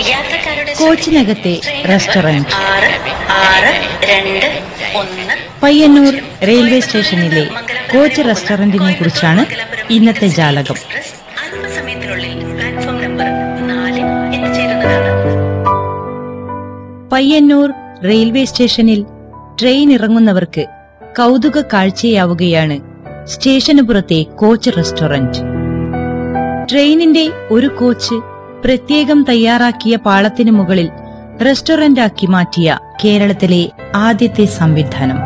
യാത്രക്കാരുടെ കോച്ചിനകത്തെ റെസ്റ്റോറന്റ് ആറ് ആറ് രണ്ട് ഒന്ന് പയ്യന്നൂർ റെയിൽവേ സ്റ്റേഷനിലെ കോച്ച് റെസ്റ്റോറന്റിനെ കുറിച്ചാണ് ഇന്നത്തെ ജാലകം എക്സ്പ്രസ് അല്പസമയത്തിനുള്ളിൽ പ്ലാറ്റ്ഫോം നമ്പർ നാലിൽ എത്തിച്ചേരുന്നതാണ് പയ്യന്നൂർ റെയിൽവേ സ്റ്റേഷനിൽ ട്രെയിൻ ഇറങ്ങുന്നവർക്ക് കൗതുക കാഴ്ചയാവുകയാണ് സ്റ്റേഷന് പുറത്തെ കോച്ച് റെസ്റ്റോറന്റ് ട്രെയിനിന്റെ ഒരു കോച്ച് പ്രത്യേകം തയ്യാറാക്കിയ പാളത്തിനു മുകളിൽ റെസ്റ്റോറന്റാക്കി മാറ്റിയ കേരളത്തിലെ ആദ്യത്തെ സംവിധാനം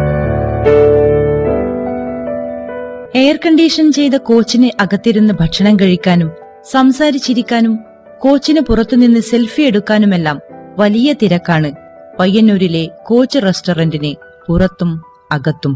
എയർ കണ്ടീഷൻ ചെയ്ത കോച്ചിന് അകത്തിരുന്ന് ഭക്ഷണം കഴിക്കാനും സംസാരിച്ചിരിക്കാനും കോച്ചിന് പുറത്തുനിന്ന് സെൽഫി എടുക്കാനുമെല്ലാം വലിയ തിരക്കാണ് പയ്യന്നൂരിലെ കോച്ച് റെസ്റ്റോറന്റിന് പുറത്തും അകത്തും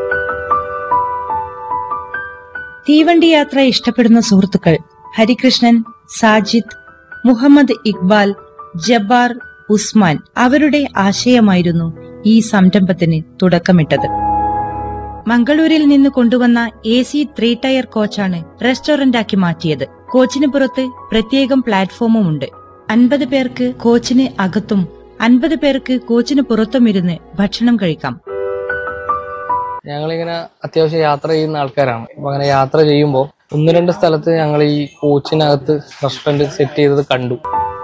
തീവണ്ടി യാത്ര ഇഷ്ടപ്പെടുന്ന സുഹൃത്തുക്കൾ ഹരികൃഷ്ണൻ സാജിദ് മുഹമ്മദ് ഇക്ബാൽ ജബ്ബാർ ഉസ്മാൻ അവരുടെ ആശയമായിരുന്നു ഈ സംരംഭത്തിന് തുടക്കമിട്ടത് മംഗളൂരിൽ നിന്ന് കൊണ്ടുവന്ന എ സി ത്രീ ടയർ കോച്ചാണ് റെസ്റ്റോറന്റാക്കി മാറ്റിയത് കോച്ചിന് പുറത്ത് പ്രത്യേകം പ്ലാറ്റ്ഫോമും ഉണ്ട് അൻപത് പേർക്ക് കോച്ചിന് അകത്തും അൻപത് പേർക്ക് കോച്ചിന് പുറത്തും ഇരുന്ന് ഭക്ഷണം കഴിക്കാം ഞങ്ങളിങ്ങനെ അത്യാവശ്യം യാത്ര ചെയ്യുന്ന ആൾക്കാരാണ് അപ്പൊ അങ്ങനെ യാത്ര ചെയ്യുമ്പോൾ ഒന്ന് രണ്ട് സ്ഥലത്ത് ഞങ്ങൾ ഈ കോച്ചിനകത്ത് റെസ്റ്റോറന്റ് സെറ്റ് ചെയ്തത് കണ്ടു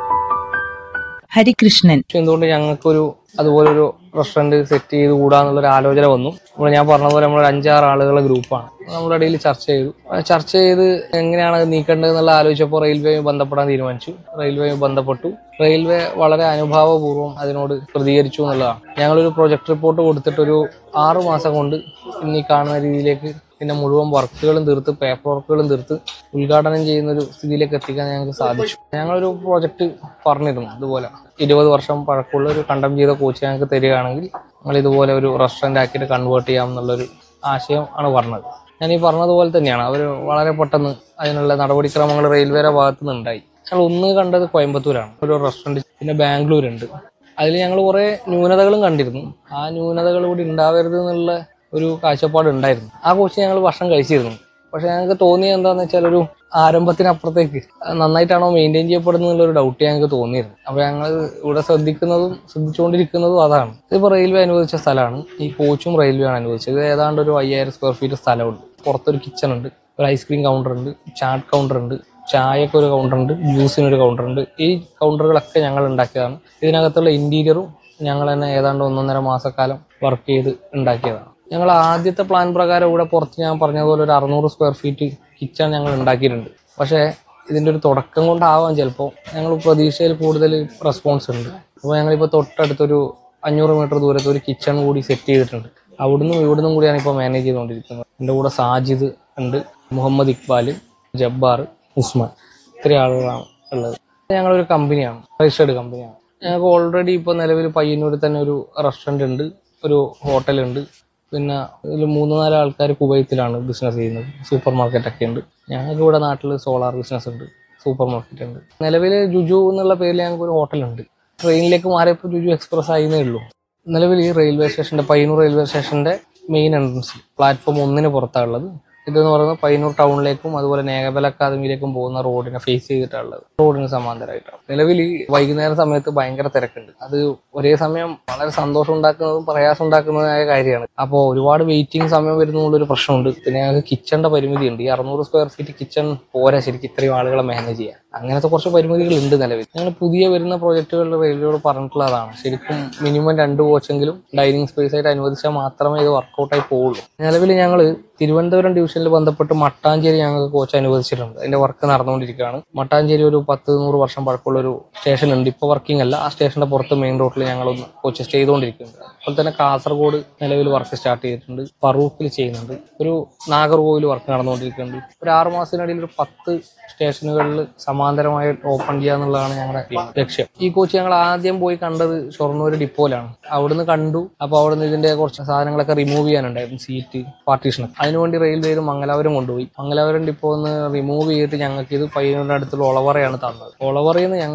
ഹരികൃഷ്ണൻ പക്ഷെ എന്തുകൊണ്ട് ഞങ്ങൾക്കൊരു അതുപോലൊരു റെസ്റ്റോറന്റ് സെറ്റ് ചെയ്ത് കൂടാന്നുള്ളൊരു ആലോചന വന്നു നമ്മൾ ഞാൻ പറഞ്ഞ പോലെ നമ്മളൊരു അഞ്ചാറ് ആളുകളുടെ ഗ്രൂപ്പാണ് നമ്മുടെ ഇടയിൽ ചർച്ച ചെയ്തു ആ ചർച്ച ചെയ്ത് എങ്ങനെയാണ് അത് നീക്കേണ്ടത് എന്നുള്ള ആലോചിച്ചപ്പോൾ റെയിൽവേ ബന്ധപ്പെടാൻ തീരുമാനിച്ചു റെയിൽവേ ബന്ധപ്പെട്ടു റെയിൽവേ വളരെ അനുഭാവപൂർവ്വം അതിനോട് പ്രതികരിച്ചു എന്നുള്ളതാണ് ഞങ്ങളൊരു പ്രൊജക്ട് റിപ്പോർട്ട് കൊടുത്തിട്ട് ഒരു ആറു മാസം കൊണ്ട് ഇന്നീ കാണുന്ന രീതിയിലേക്ക് പിന്നെ മുഴുവൻ വർക്കുകളും തീർത്ത് പേപ്പർ വർക്കുകളും തീർത്ത് ഉദ്ഘാടനം ചെയ്യുന്ന ഒരു സ്ഥിതിയിലേക്ക് എത്തിക്കാൻ ഞങ്ങൾക്ക് സാധിച്ചു ഞങ്ങളൊരു പ്രോജക്റ്റ് പറഞ്ഞിരുന്നു ഇതുപോലെ ഇരുപത് വർഷം പഴക്കമുള്ള ഒരു കണ്ടം ചെയ്ത കോച്ച് ഞങ്ങൾക്ക് തരികയാണെങ്കിൽ ഞങ്ങൾ ഇതുപോലെ ഒരു റെസ്റ്റോറന്റ് ആക്കിയിട്ട് കൺവേർട്ട് ചെയ്യാം എന്നുള്ളൊരു ആശയം ആണ് പറഞ്ഞത് ഞാൻ ഈ പറഞ്ഞതുപോലെ തന്നെയാണ് അവർ വളരെ പെട്ടെന്ന് അതിനുള്ള നടപടിക്രമങ്ങൾ റെയിൽവേയുടെ ഭാഗത്തു നിന്നുണ്ടായി ഞങ്ങൾ ഒന്ന് കണ്ടത് കോയമ്പത്തൂരാണ് ഒരു റെസ്റ്റോറന്റ് പിന്നെ ബാംഗ്ലൂരുണ്ട് അതിൽ ഞങ്ങൾ കുറെ ന്യൂനതകളും കണ്ടിരുന്നു ആ ന്യൂനതകൾ കൂടി ഉണ്ടാവരുത് എന്നുള്ള ഒരു കാഴ്ചപ്പാട് ഉണ്ടായിരുന്നു ആ കോച്ച് ഞങ്ങൾ ഭക്ഷണം കഴിച്ചിരുന്നു പക്ഷെ ഞങ്ങൾക്ക് തോന്നിയത് എന്താന്ന് വെച്ചാൽ ഒരു ആരംഭത്തിനപ്പുറത്തേക്ക് അത് നന്നായിട്ടാണോ മെയിൻറ്റെയിൻ ചെയ്യപ്പെടുന്നത് എന്നുള്ള ഒരു ഡൗട്ട് ഞങ്ങൾക്ക് തോന്നിയിരുന്നു അപ്പൊ ഞങ്ങൾ ഇവിടെ ശ്രദ്ധിക്കുന്നതും ശ്രദ്ധിച്ചുകൊണ്ടിരിക്കുന്നതും അതാണ് ഇതിപ്പോ റെയിൽവേ അനുവദിച്ച സ്ഥലമാണ് ഈ കോച്ചും റെയിൽവേ ആണ് അനുവദിച്ചത് ഇത് ഏതാണ്ട് ഒരു അയ്യായിരം സ്ക്വയർ ഫീറ്റ് സ്ഥലമുണ്ട് പുറത്തൊരു കിച്ചൺ ഉണ്ട് ഒരു ഐസ്ക്രീം കൗണ്ടർ ഉണ്ട് ചാറ്റ് കൗണ്ടർ ഉണ്ട് ചായക്ക് ഒരു കൗണ്ടർ ഉണ്ട് ജ്യൂസിന് ഒരു കൗണ്ടർ ഉണ്ട് ഈ കൗണ്ടറുകളൊക്കെ ഞങ്ങൾ ഉണ്ടാക്കിയതാണ് ഇതിനകത്തുള്ള ഇന്റീരിയറും ഞങ്ങൾ തന്നെ ഏതാണ്ട് ഒന്നൊന്നര മാസക്കാലം വർക്ക് ചെയ്ത് ഉണ്ടാക്കിയതാണ് ഞങ്ങൾ ആദ്യത്തെ പ്ലാൻ പ്രകാരം ഇവിടെ പുറത്ത് ഞാൻ പറഞ്ഞതുപോലെ ഒരു അറുന്നൂറ് സ്ക്വയർ ഫീറ്റ് കിച്ചൺ ഞങ്ങൾ ഉണ്ടാക്കിയിട്ടുണ്ട് പക്ഷേ ഇതിന്റെ ഒരു തുടക്കം കൊണ്ടാവാം ചിലപ്പോൾ ഞങ്ങൾ പ്രതീക്ഷയിൽ കൂടുതൽ റെസ്പോൺസ് ഉണ്ട് അപ്പോൾ ഞങ്ങളിപ്പോൾ തൊട്ടടുത്തൊരു അഞ്ഞൂറ് മീറ്റർ ദൂരത്ത് ഒരു കിച്ചൺ കൂടി സെറ്റ് ചെയ്തിട്ടുണ്ട് അവിടുന്ന് ഇവിടുന്നും കൂടിയാണ് ഇപ്പോൾ മാനേജ് ചെയ്തുകൊണ്ടിരിക്കുന്നത് എൻ്റെ കൂടെ സാജിദ് ഉണ്ട് മുഹമ്മദ് ഇക്ബാൽ ജബ്ബാർ ഉസ്മാൻ ഇത്രയും ആളുകളാണ് ഉള്ളത് ഞങ്ങളൊരു കമ്പനിയാണ് രജിസ്റ്റേർഡ് കമ്പനിയാണ് ഞങ്ങൾക്ക് ഓൾറെഡി ഇപ്പോൾ നിലവിൽ പയ്യന്നൂരിൽ തന്നെ ഒരു റെസ്റ്റോറൻ്റ് ഉണ്ട് ഒരു ഹോട്ടലുണ്ട് പിന്നെ ഇതിൽ മൂന്ന് നാല് ആൾക്കാർ കുവൈത്തിലാണ് ബിസിനസ് ചെയ്യുന്നത് സൂപ്പർ മാർക്കറ്റ് ഒക്കെ ഉണ്ട് ഞങ്ങൾക്ക് ഇവിടെ നാട്ടിൽ സോളാർ ബിസിനസ് ഉണ്ട് സൂപ്പർ മാർക്കറ്റ് ഉണ്ട് നിലവിൽ ജുജു എന്നുള്ള പേരിൽ ഞങ്ങൾക്ക് ഒരു ഹോട്ടലുണ്ട് ട്രെയിനിലേക്ക് മാറിയപ്പോൾ ജുജു എക്സ്പ്രസ് ആയിരുന്നേ ഉള്ളൂ നിലവിൽ ഈ റെയിൽവേ സ്റ്റേഷന്റെ പയ്യന്നൂർ റെയിൽവേ സ്റ്റേഷന്റെ മെയിൻ എൻട്രൻസ് പ്ലാറ്റ്ഫോം ഒന്നിന് പുറത്താണ് ഉള്ളത് ഇതെന്ന് പറയുന്നത് പയ്യന്നൂർ ടൗണിലേക്കും അതുപോലെ നേകബൽ അക്കാദമിയിലേക്കും പോകുന്ന റോഡിനെ ഫേസ് ചെയ്തിട്ടുള്ളത് റോഡിന് സമാന്തരമായിട്ടാണ് നിലവിൽ ഈ വൈകുന്നേര സമയത്ത് ഭയങ്കര തിരക്കുണ്ട് അത് ഒരേ സമയം വളരെ സന്തോഷം ഉണ്ടാക്കുന്നതും പ്രയാസം ഉണ്ടാക്കുന്നതുമായ കാര്യമാണ് അപ്പോൾ ഒരുപാട് വെയിറ്റിംഗ് സമയം വരുന്നുള്ള ഒരു പ്രശ്നമുണ്ട് പിന്നെ ഞങ്ങൾക്ക് കിച്ചണിന്റെ പരിമിതി ഉണ്ട് ഈ അറുന്നൂറ് സ്ക്വയർ ഫീറ്റ് കിച്ചൺ പോരാ ശരിക്കും ഇത്രയും ആളുകളെ മാനേജ് ചെയ്യാൻ അങ്ങനത്തെ കുറച്ച് പരിമിതികൾ ഉണ്ട് നിലവിൽ ഞങ്ങൾ പുതിയ വരുന്ന പ്രോജക്റ്റുകളിൽ റെയിൽവേയോട് പറഞ്ഞിട്ടുള്ളതാണ് ശരിക്കും മിനിമം രണ്ട് കോച്ചെങ്കിലും ഡൈനിങ് സ്പേസ് ആയിട്ട് അനുവദിച്ചാൽ മാത്രമേ ഇത് വർക്കൗട്ടായി പോവുള്ളൂ നിലവിൽ ഞങ്ങൾ തിരുവനന്തപുരം ഡിവിഷനിൽ ബന്ധപ്പെട്ട് മട്ടാഞ്ചേരി ഞങ്ങൾക്ക് കോച്ച് അനുവദിച്ചിട്ടുണ്ട് അതിന്റെ വർക്ക് നടന്നുകൊണ്ടിരിക്കുകയാണ് മട്ടാഞ്ചേരി ഒരു പത്ത് നൂറ് വർഷം പഴക്കമുള്ള ഒരു സ്റ്റേഷൻ ഉണ്ട് ഇപ്പോൾ വർക്കിംഗ് അല്ല ആ സ്റ്റേഷന്റെ പുറത്ത് മെയിൻ റോഡിൽ ഞങ്ങളൊന്ന് കോച്ച് ചെയ്തുകൊണ്ടിരിക്കുന്നുണ്ട് അതുപോലെ തന്നെ കാസർഗോഡ് നിലവിൽ വർക്ക് സ്റ്റാർട്ട് ചെയ്തിട്ടുണ്ട് ഫറൂഖിൽ ചെയ്യുന്നുണ്ട് ഒരു നാഗർകോവിൽ വർക്ക് നടന്നുകൊണ്ടിരിക്കുന്നുണ്ട് ഒരു ആറു മാസത്തിനിടയിൽ ഒരു പത്ത് സ്റ്റേഷനുകളിൽ സമാന്തരമായി ഓപ്പൺ ചെയ്യുക എന്നുള്ളതാണ് ഞങ്ങളുടെ ലക്ഷ്യം ഈ കോച്ച് ഞങ്ങൾ ആദ്യം പോയി കണ്ടത് ഷൊർണൂർ ഡിപ്പോയിലാണ് അവിടുന്ന് കണ്ടു അപ്പോൾ അവിടുന്ന് ഇതിന്റെ കുറച്ച് സാധനങ്ങളൊക്കെ റിമൂവ് ചെയ്യാനുണ്ടായിരുന്നു സീറ്റ് പാർട്ടീഷൻ അതിനുവേണ്ടി റെയിൽവേയിൽ മംഗലാപുരം കൊണ്ടുപോയി മംഗലാപുരം ഡിപ്പോ ഒന്ന് റിമൂവ് ചെയ്തിട്ട് ഞങ്ങൾക്ക് ഇത് പയ്യന്നൂരിന്റെ അടുത്തുള്ള ഒളവറയാണ് തന്നത് ഒളവറയിൽ നിന്ന് ഞങ്ങൾ